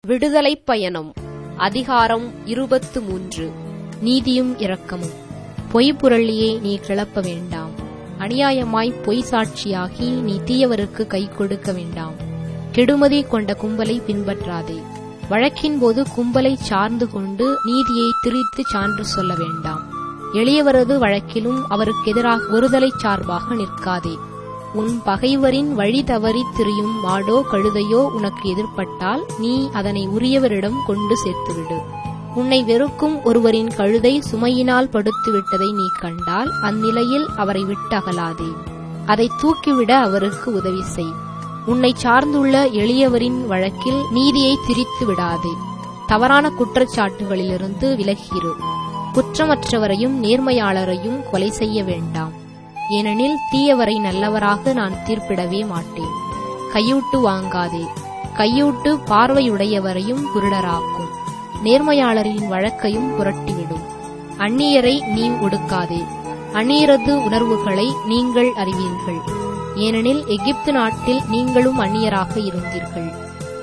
விடுதலைப் பயணம் அதிகாரம் இருபத்து மூன்று நீதியும் இரக்கமும் பொய்ப்புரளியே நீ கிளப்ப வேண்டாம் அநியாயமாய் பொய் சாட்சியாகி நீ தீயவருக்கு கை கொடுக்க வேண்டாம் கெடுமதி கொண்ட கும்பலை பின்பற்றாதே வழக்கின் போது கும்பலை சார்ந்து கொண்டு நீதியை திரித்து சான்று சொல்ல வேண்டாம் எளியவரது வழக்கிலும் அவருக்கு எதிராக ஒருதலை சார்பாக நிற்காதே உன் பகைவரின் வழி தவறித் திரியும் மாடோ கழுதையோ உனக்கு எதிர்ப்பட்டால் நீ அதனை உரியவரிடம் கொண்டு சேர்த்துவிடு உன்னை வெறுக்கும் ஒருவரின் கழுதை சுமையினால் படுத்துவிட்டதை நீ கண்டால் அந்நிலையில் அவரை விட்டகலாதே அதை தூக்கிவிட அவருக்கு உதவி செய் உன்னை சார்ந்துள்ள எளியவரின் வழக்கில் நீதியை திரித்து விடாதே தவறான குற்றச்சாட்டுகளிலிருந்து விலகிரு குற்றமற்றவரையும் நேர்மையாளரையும் கொலை செய்ய வேண்டாம் ஏனெனில் தீயவரை நல்லவராக நான் தீர்ப்பிடவே மாட்டேன் கையூட்டு வாங்காதே கையூட்டு பார்வையுடையவரையும் குருடராக்கும் நேர்மையாளரின் வழக்கையும் புரட்டிவிடும் அந்நியரை நீ ஒடுக்காதே அந்நியரது உணர்வுகளை நீங்கள் அறிவீர்கள் ஏனெனில் எகிப்து நாட்டில் நீங்களும் அந்நியராக இருந்தீர்கள்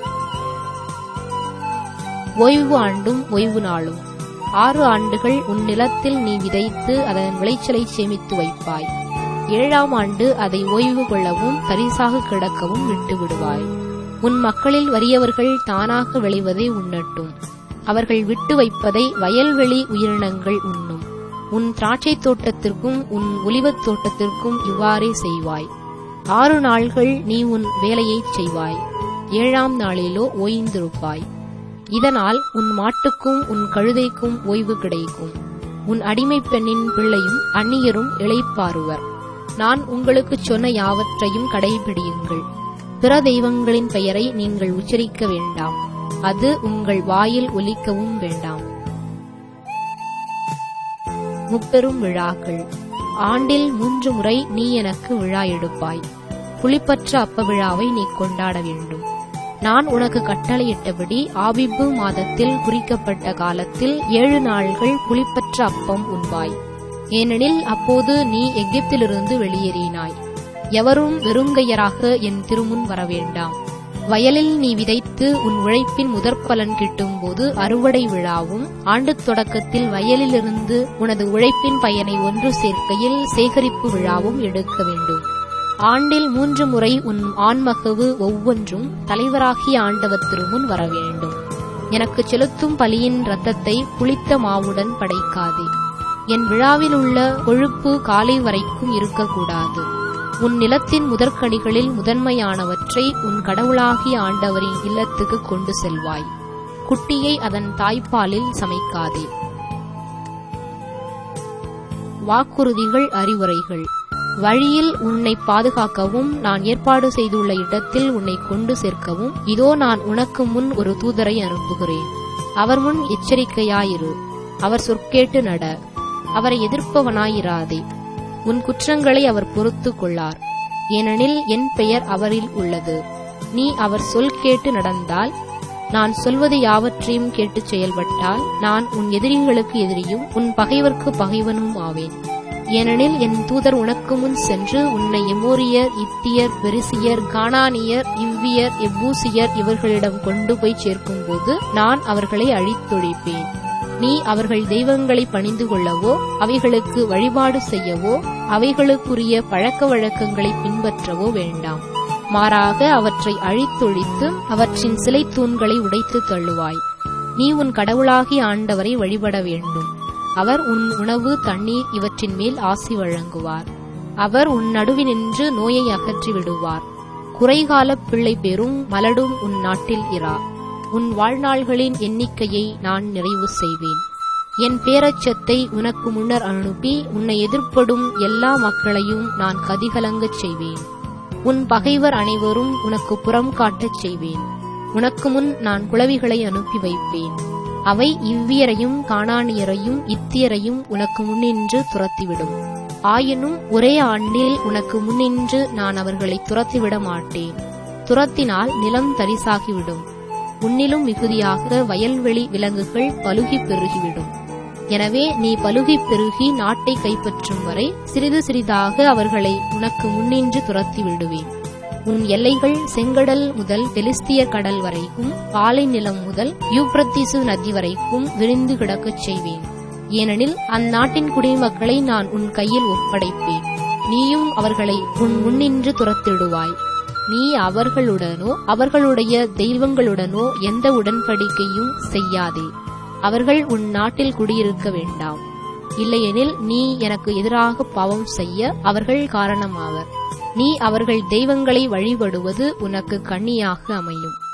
ஓய்வு ஆண்டும் ஓய்வு நாளும் ஆறு ஆண்டுகள் உன் நிலத்தில் நீ விதைத்து அதன் விளைச்சலை சேமித்து வைப்பாய் ஏழாம் ஆண்டு அதை ஓய்வு கொள்ளவும் பரிசாக கிடக்கவும் விட்டு விடுவாய் உன் மக்களில் வறியவர்கள் தானாக விளைவதை உண்ணட்டும் அவர்கள் விட்டு வைப்பதை வயல்வெளி உயிரினங்கள் உண்ணும் உன் திராட்சை தோட்டத்திற்கும் உன் ஒலிவத் தோட்டத்திற்கும் இவ்வாறே செய்வாய் ஆறு நாள்கள் நீ உன் வேலையைச் செய்வாய் ஏழாம் நாளிலோ ஓய்ந்திருப்பாய் இதனால் உன் மாட்டுக்கும் உன் கழுதைக்கும் ஓய்வு கிடைக்கும் உன் அடிமைப் பெண்ணின் பிள்ளையும் அந்நியரும் இளைப்பாறுவர் நான் உங்களுக்குச் சொன்ன யாவற்றையும் கடைபிடியுங்கள் பிற தெய்வங்களின் பெயரை நீங்கள் உச்சரிக்க வேண்டாம் அது உங்கள் வாயில் ஒலிக்கவும் வேண்டாம் முப்பெரும் விழாக்கள் ஆண்டில் மூன்று முறை நீ எனக்கு விழா எடுப்பாய் புளிப்பற்ற அப்ப விழாவை நீ கொண்டாட வேண்டும் நான் உனக்கு கட்டளையிட்டபடி ஆபிப்பு மாதத்தில் குறிக்கப்பட்ட காலத்தில் ஏழு நாள்கள் புளிப்பற்ற அப்பம் உண்பாய் ஏனெனில் அப்போது நீ எகிப்திலிருந்து வெளியேறினாய் எவரும் வெறுங்கையராக என் திருமுன் வரவேண்டாம் வயலில் நீ விதைத்து உன் உழைப்பின் முதற்பலன் கிட்டும்போது அறுவடை விழாவும் ஆண்டுத் தொடக்கத்தில் வயலிலிருந்து உனது உழைப்பின் பயனை ஒன்று சேர்க்கையில் சேகரிப்பு விழாவும் எடுக்க வேண்டும் ஆண்டில் மூன்று முறை உன் ஆண்மகவு ஒவ்வொன்றும் தலைவராகிய ஆண்டவர் திருமுன் வர வேண்டும் எனக்கு செலுத்தும் பலியின் இரத்தத்தை புளித்த மாவுடன் படைக்காதே என் விழாவில் உள்ள கொழுப்பு காலை வரைக்கும் இருக்கக்கூடாது உன் நிலத்தின் முதற்கனிகளில் முதன்மையானவற்றை உன் கடவுளாகிய ஆண்டவரின் இல்லத்துக்கு கொண்டு செல்வாய் குட்டியை அதன் தாய்ப்பாலில் சமைக்காதே வாக்குறுதிகள் அறிவுரைகள் வழியில் உன்னை பாதுகாக்கவும் நான் ஏற்பாடு செய்துள்ள இடத்தில் உன்னை கொண்டு சேர்க்கவும் இதோ நான் உனக்கு முன் ஒரு தூதரை அனுப்புகிறேன் அவர் முன் எச்சரிக்கையாயிரு அவர் சொற்கேட்டு நட அவரை எதிர்ப்பவனாயிராதே உன் குற்றங்களை அவர் பொறுத்து கொள்ளார் ஏனெனில் என் பெயர் அவரில் உள்ளது நீ அவர் சொல் கேட்டு நடந்தால் நான் சொல்வது யாவற்றையும் கேட்டுச் செயல்பட்டால் நான் உன் எதிரிகளுக்கு எதிரியும் உன் பகைவர்க்கு பகைவனும் ஆவேன் ஏனெனில் என் தூதர் உனக்கு முன் சென்று உன்னை எமோரியர் இத்தியர் பெரிசியர் கானானியர் இவ்வியர் எவ்வூசியர் இவர்களிடம் கொண்டு போய் சேர்க்கும்போது நான் அவர்களை அழித்தொழிப்பேன் நீ அவர்கள் தெய்வங்களை பணிந்து கொள்ளவோ அவைகளுக்கு வழிபாடு செய்யவோ அவைகளுக்குரிய பழக்க வழக்கங்களை பின்பற்றவோ வேண்டாம் மாறாக அவற்றை அழித்தொழித்து அவற்றின் சிலை தூண்களை உடைத்து தள்ளுவாய் நீ உன் கடவுளாகி ஆண்டவரை வழிபட வேண்டும் அவர் உன் உணவு தண்ணீர் இவற்றின் மேல் ஆசி வழங்குவார் அவர் உன் நடுவினின்று நோயை அகற்றி விடுவார் குறைகால பிள்ளை பெறும் மலடும் உன் நாட்டில் இரா உன் வாழ்நாள்களின் எண்ணிக்கையை நான் நிறைவு செய்வேன் என் பேரச்சத்தை உனக்கு முன்னர் அனுப்பி உன்னை எதிர்ப்படும் எல்லா மக்களையும் நான் கதிகலங்கச் செய்வேன் உன் பகைவர் அனைவரும் உனக்கு புறம் காட்டச் செய்வேன் உனக்கு முன் நான் குளவிகளை அனுப்பி வைப்பேன் அவை இவ்வியரையும் காணானியரையும் இத்தியரையும் உனக்கு முன்னின்று துரத்திவிடும் ஆயினும் ஒரே ஆண்டில் உனக்கு முன்னின்று நான் அவர்களை துரத்திவிட மாட்டேன் துரத்தினால் நிலம் தரிசாகிவிடும் உன்னிலும் மிகுதியாக வயல்வெளி விலங்குகள் பலுகி பெருகிவிடும் எனவே நீ பலுகி பெருகி நாட்டை கைப்பற்றும் வரை சிறிது சிறிதாக அவர்களை உனக்கு முன்னின்று துரத்தி விடுவேன் உன் எல்லைகள் செங்கடல் முதல் பெலிஸ்தியர் கடல் வரைக்கும் பாலை நிலம் முதல் யூப்ரத்திசு நதி வரைக்கும் விரிந்து கிடக்கச் செய்வேன் ஏனெனில் அந்நாட்டின் குடிமக்களை நான் உன் கையில் ஒப்படைப்பேன் நீயும் அவர்களை உன் முன்னின்று துரத்திடுவாய் நீ அவர்களுடனோ அவர்களுடைய தெய்வங்களுடனோ எந்த உடன்படிக்கையும் செய்யாதே அவர்கள் உன் நாட்டில் குடியிருக்க வேண்டாம் இல்லையெனில் நீ எனக்கு எதிராக பாவம் செய்ய அவர்கள் காரணமாவர் நீ அவர்கள் தெய்வங்களை வழிபடுவது உனக்கு கண்ணியாக அமையும்